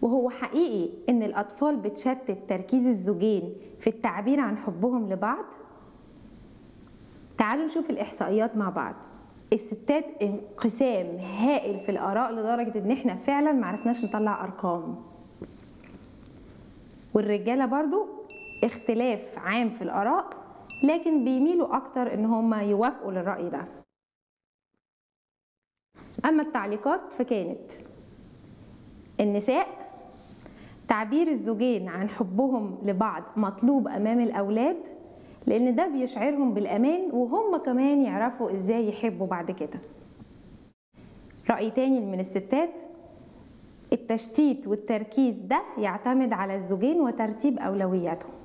وهو حقيقي ان الاطفال بتشتت تركيز الزوجين في التعبير عن حبهم لبعض تعالوا نشوف الاحصائيات مع بعض الستات انقسام هائل في الاراء لدرجه ان احنا فعلا معرفناش نطلع ارقام والرجاله برضو اختلاف عام في الاراء لكن بيميلوا اكتر ان هم يوافقوا للراي ده اما التعليقات فكانت النساء تعبير الزوجين عن حبهم لبعض مطلوب امام الاولاد لان ده بيشعرهم بالامان وهم كمان يعرفوا ازاي يحبوا بعد كده راي تاني من الستات التشتيت والتركيز ده يعتمد على الزوجين وترتيب اولوياتهم